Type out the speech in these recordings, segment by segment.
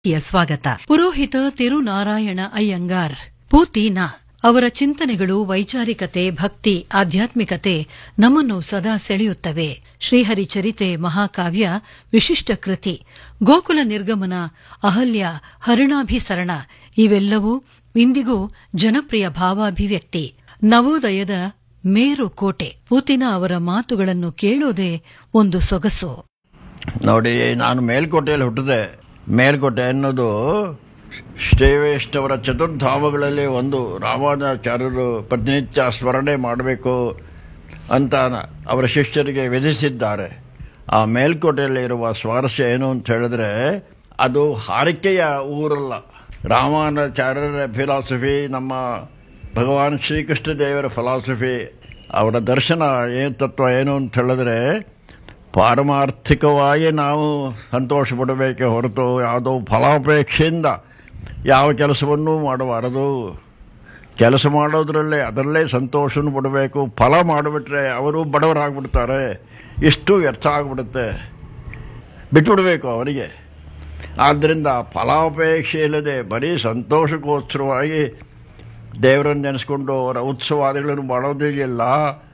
ಯ ಸ್ವಾಗತ ಪುರೋಹಿತ ತಿರುನಾರಾಯಣ ಅಯ್ಯಂಗಾರ್ ಪೂತೀನ ಅವರ ಚಿಂತನೆಗಳು ವೈಚಾರಿಕತೆ ಭಕ್ತಿ ಆಧ್ಯಾತ್ಮಿಕತೆ ನಮ್ಮನ್ನು ಸದಾ ಸೆಳೆಯುತ್ತವೆ ಶ್ರೀಹರಿ ಚರಿತೆ ಮಹಾಕಾವ್ಯ ವಿಶಿಷ್ಟ ಕೃತಿ ಗೋಕುಲ ನಿರ್ಗಮನ ಅಹಲ್ಯ ಹರಿಣಾಭಿಸರಣ ಇವೆಲ್ಲವೂ ಇಂದಿಗೂ ಜನಪ್ರಿಯ ಭಾವಾಭಿವ್ಯಕ್ತಿ ನವೋದಯದ ಮೇರು ಕೋಟೆ ಪೂತಿನ ಅವರ ಮಾತುಗಳನ್ನು ಕೇಳೋದೇ ಒಂದು ಸೊಗಸು ನೋಡಿ ನಾನು ಮೇಲ್ಕೋಟೆಯಲ್ಲಿ ಹುಟ್ಟಿದೆ ಮೇಲ್ಕೋಟೆ ಅನ್ನೋದು ಶ್ರೇವೇಷ್ಟವರ ಚತುರ್ಧಾಮಗಳಲ್ಲಿ ಒಂದು ರಾಮಾನುಜಾಚಾರ್ಯರು ಪ್ರತಿನಿತ್ಯ ಸ್ಮರಣೆ ಮಾಡಬೇಕು ಅಂತ ಅವರ ಶಿಷ್ಯರಿಗೆ ವಿಧಿಸಿದ್ದಾರೆ ಆ ಮೇಲ್ಕೋಟೆಯಲ್ಲಿ ಇರುವ ಸ್ವಾರಸ್ಯ ಏನು ಅಂತ ಹೇಳಿದ್ರೆ ಅದು ಹಾರಿಕೆಯ ಊರಲ್ಲ ರಾಮಾನುಜಾಚಾರ್ಯರ ಫಿಲಾಸಫಿ ನಮ್ಮ ಭಗವಾನ್ ಶ್ರೀಕೃಷ್ಣ ದೇವರ ಫಿಲಾಸಫಿ ಅವರ ದರ್ಶನ ಏನು ತತ್ವ ಏನು ಅಂತ ಹೇಳಿದ್ರೆ ಪಾರಮಾರ್ಥಿಕವಾಗಿ ನಾವು ಸಂತೋಷ ಪಡಬೇಕೆ ಹೊರತು ಯಾವುದೋ ಫಲಾಪೇಕ್ಷೆಯಿಂದ ಯಾವ ಕೆಲಸವನ್ನೂ ಮಾಡಬಾರದು ಕೆಲಸ ಮಾಡೋದ್ರಲ್ಲೇ ಅದರಲ್ಲೇ ಸಂತೋಷನೂ ಪಡಬೇಕು ಫಲ ಮಾಡಿಬಿಟ್ರೆ ಅವರು ಬಡವರಾಗ್ಬಿಡ್ತಾರೆ ಇಷ್ಟು ವ್ಯರ್ಥ ಆಗಿಬಿಡುತ್ತೆ ಬಿಟ್ಬಿಡಬೇಕು ಅವರಿಗೆ ಆದ್ದರಿಂದ ಫಲಾಪೇಕ್ಷೆ ಇಲ್ಲದೆ ಬರೀ ಸಂತೋಷಕ್ಕೋಸ್ಕರವಾಗಿ ದೇವರನ್ನು ನೆನೆಸ್ಕೊಂಡು ಅವರ ಉತ್ಸವಾದಿಗಳನ್ನು ಮಾಡೋದಿಲ್ಲ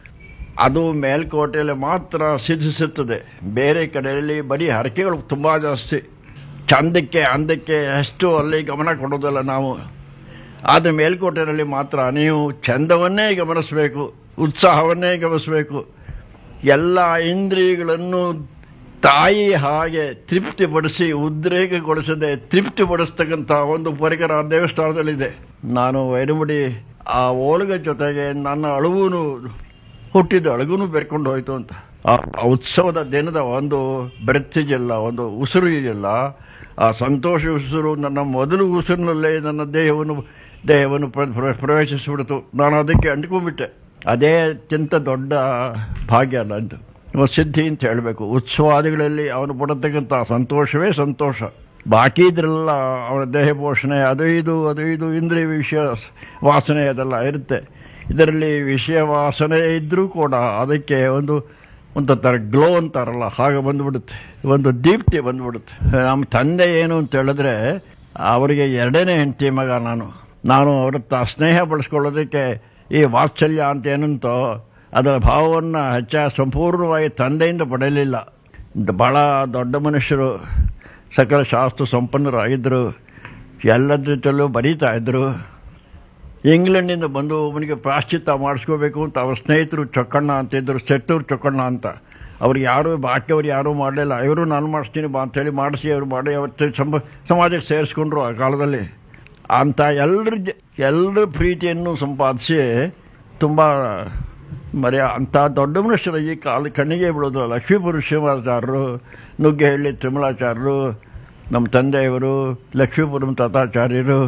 ಅದು ಮೇಲ್ಕೋಟೆಯಲ್ಲಿ ಮಾತ್ರ ಸಿದ್ಧಿಸುತ್ತದೆ ಬೇರೆ ಕಡೆಯಲ್ಲಿ ಬರೀ ಹರಕೆಗಳು ತುಂಬ ಜಾಸ್ತಿ ಚಂದಕ್ಕೆ ಅಂದಕ್ಕೆ ಅಷ್ಟು ಅಲ್ಲಿ ಗಮನ ಕೊಡೋದಲ್ಲ ನಾವು ಆದರೆ ಮೇಲ್ಕೋಟೆಯಲ್ಲಿ ಮಾತ್ರ ನೀವು ಚಂದವನ್ನೇ ಗಮನಿಸಬೇಕು ಉತ್ಸಾಹವನ್ನೇ ಗಮನಿಸಬೇಕು ಎಲ್ಲ ಇಂದ್ರಿಯಗಳನ್ನು ತಾಯಿ ಹಾಗೆ ತೃಪ್ತಿಪಡಿಸಿ ಉದ್ರೇಕಗೊಳಿಸದೆ ತೃಪ್ತಿಪಡಿಸ್ತಕ್ಕಂಥ ಒಂದು ಪರಿಕರ ದೇವಸ್ಥಾನದಲ್ಲಿದೆ ನಾನು ವೈರಮುಡಿ ಆ ಓಲಗ ಜೊತೆಗೆ ನನ್ನ ಅಳುವೂನು ಹುಟ್ಟಿದ ಅಳಗುನು ಬೆರ್ಕೊಂಡು ಹೋಯ್ತು ಅಂತ ಆ ಉತ್ಸವದ ದಿನದ ಒಂದು ಬೆರೆತಿದೆಯಲ್ಲ ಒಂದು ಉಸಿರು ಇದೆಯಲ್ಲ ಆ ಸಂತೋಷ ಉಸಿರು ನನ್ನ ಮೊದಲು ಉಸಿರಿನಲ್ಲೇ ನನ್ನ ದೇಹವನ್ನು ದೇಹವನ್ನು ಪ್ರವೇಶಿಸಿಬಿಡ್ತು ನಾನು ಅದಕ್ಕೆ ಅಂಟ್ಕೊಂಡ್ಬಿಟ್ಟೆ ಅದೇ ಅತ್ಯಂತ ದೊಡ್ಡ ಭಾಗ್ಯ ನಂದು ಸಿದ್ಧಿ ಅಂತ ಹೇಳಬೇಕು ಉತ್ಸವಾದಿಗಳಲ್ಲಿ ಅವನು ಪಡತಕ್ಕಂಥ ಸಂತೋಷವೇ ಸಂತೋಷ ಬಾಕಿ ಇದ್ರೆಲ್ಲ ಅವನ ದೇಹ ಪೋಷಣೆ ಅದು ಇದು ಅದು ಇದು ಇಂದ್ರಿಯ ವಿಷಯ ವಾಸನೆ ಅದೆಲ್ಲ ಇರುತ್ತೆ ಇದರಲ್ಲಿ ವಿಷಯ ವಾಸನೆ ಇದ್ದರೂ ಕೂಡ ಅದಕ್ಕೆ ಒಂದು ಒಂದು ಥರ ಗ್ಲೋ ಅಂತಾರಲ್ಲ ಹಾಗೆ ಬಂದ್ಬಿಡುತ್ತೆ ಒಂದು ದೀಪ್ತಿ ಬಂದ್ಬಿಡುತ್ತೆ ನಮ್ಮ ತಂದೆ ಏನು ಅಂತ ಹೇಳಿದ್ರೆ ಅವರಿಗೆ ಎರಡನೇ ಹೆಂಡತಿ ಮಗ ನಾನು ನಾನು ಅವ್ರ ಹತ್ರ ಸ್ನೇಹ ಬಳಸ್ಕೊಳ್ಳೋದಕ್ಕೆ ಈ ವಾತ್ಸಲ್ಯ ಅಂತ ಏನಂತೋ ಅದರ ಭಾವವನ್ನು ಹೆಚ್ಚ ಸಂಪೂರ್ಣವಾಗಿ ತಂದೆಯಿಂದ ಪಡೆಯಲಿಲ್ಲ ಬಹಳ ದೊಡ್ಡ ಮನುಷ್ಯರು ಸಕಲ ಶಾಸ್ತ್ರ ಸಂಪನ್ನರಾಗಿದ್ದರು ಎಲ್ಲದರಲ್ಲೂ ಬರೀತಾ ಇದ್ದರು ಇಂಗ್ಲೆಂಡಿಂದ ಬಂದು ಅವನಿಗೆ ಪ್ರಾಶ್ಚಿತ್ಯ ಮಾಡಿಸ್ಕೋಬೇಕು ಅಂತ ಅವ್ರ ಸ್ನೇಹಿತರು ಚೊಕ್ಕಣ್ಣ ಅಂತಿದ್ರು ಸೆಟ್ಟೂರು ಚೊಕ್ಕಣ್ಣ ಅಂತ ಅವ್ರು ಯಾರು ಬಾಕಿಯವ್ರು ಯಾರೂ ಮಾಡಲಿಲ್ಲ ಇವರು ನಾನು ಮಾಡಿಸ್ತೀನಿ ಬಾ ಅಂತೇಳಿ ಮಾಡಿಸಿ ಅವರು ಮಾಡಿ ಅವತ್ತು ಸಂಬ ಸಮಾಜಕ್ಕೆ ಸೇರಿಸ್ಕೊಂಡ್ರು ಆ ಕಾಲದಲ್ಲಿ ಅಂತ ಎಲ್ಲರ ಜ ಎಲ್ಲರ ಪ್ರೀತಿಯನ್ನು ಸಂಪಾದಿಸಿ ತುಂಬ ಮರ್ಯ ಅಂಥ ದೊಡ್ಡ ಮನುಷ್ಯರು ಈ ಕಾಲ ಕಣ್ಣಿಗೆ ಬಿಡೋದು ಲಕ್ಷ್ಮೀಪುರ ಶಿವಾಚಾರ್ಯರು ನುಗ್ಗೆಹಳ್ಳಿ ತಿಮ್ಮಲಾಚಾರ್ಯರು ನಮ್ಮ ತಂದೆಯವರು ಲಕ್ಷ್ಮೀಪುರಂ ತಾತಾಚಾರ್ಯರು